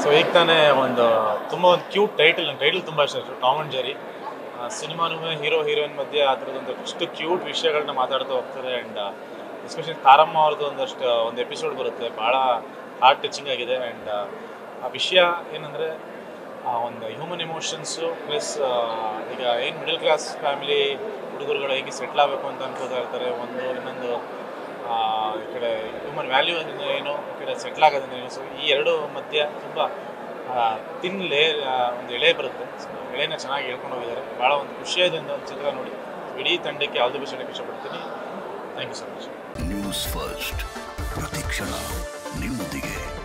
so ಈಗ ತಾನೇ ಒಂದು ತುಂಬ ಒಂದು ಕ್ಯೂಟ್ ಟೈಟಲ್ ನನ್ನ ಟೈಟಲ್ ತುಂಬ ಇಷ್ಟ ಆಯಿತು ಟಾಮ್ ಆ್ಯಂಡ್ ಜೆರಿ ಸಿನಿಮಾನು ಹೀರೋ ಹೀರೋಯಿನ್ ಮಧ್ಯೆ ಆ ಥರದ್ದು ಒಂದಷ್ಟು ಕ್ಯೂಟ್ ವಿಷಯಗಳನ್ನ ಮಾತಾಡ್ತಾ ಹೋಗ್ತಾರೆ ಆ್ಯಂಡ್ ಎಸ್ಪೆಷಲಿ ತಾರಮ್ಮ ಅವ್ರದ್ದು ಒಂದಷ್ಟು ಒಂದು ಎಪಿಸೋಡ್ ಬರುತ್ತೆ ಭಾಳ ಹಾರ್ಟ್ ಟಚಿಂಗ್ ಆಗಿದೆ ಆ್ಯಂಡ್ ಆ ವಿಷಯ ಏನಂದರೆ ಒಂದು ಹ್ಯೂಮನ್ ಎಮೋಷನ್ಸು ಪ್ಲಸ್ ಈಗ ಏನು ಮಿಡಲ್ ಕ್ಲಾಸ್ ಫ್ಯಾಮಿಲಿ ಹುಡುಗರುಗಳು ಹೇಗೆ ಸೆಟ್ಲ್ ಆಗಬೇಕು ಅಂತ ಅನ್ಕೋತಾ ಇರ್ತಾರೆ ಒಂದು ಇನ್ನೊಂದು ಆ, ಈ ಕಡೆ ಹ್ಯೂಮನ್ ವ್ಯಾಲ್ಯೂ ಅಂದ್ರೆ ಏನು ಈ ಕಡೆ ಸೆಟ್ಲ್ ಆಗೋದಂದ್ರೆ ಏನು ಸೊ ಈ ಎರಡು ಮಧ್ಯ ತುಂಬ ತಿನ್ ಲೇ ಒಂದು ಎಳೆ ಬರುತ್ತೆ ಸೊ ಎಳೆನ ಚೆನ್ನಾಗಿ ಹೇಳ್ಕೊಂಡು ಹೋಗಿದ್ದಾರೆ ಭಾಳ ಒಂದು ಖುಷಿಯಾದ ಒಂದು ಚಿತ್ರ ನೋಡಿ ಇಡೀ ತಂಡಕ್ಕೆ ಆಲ್ ದಿ ಬೆಸ್ಟ್ ಹೇಳಕ್ಕೆ ಇಷ್ಟಪಡ್ತೀನಿ thank you so much News First ಪ್ರತಿಕ್ಷಣ ನಿಮ್ಮೊಂದಿಗೆ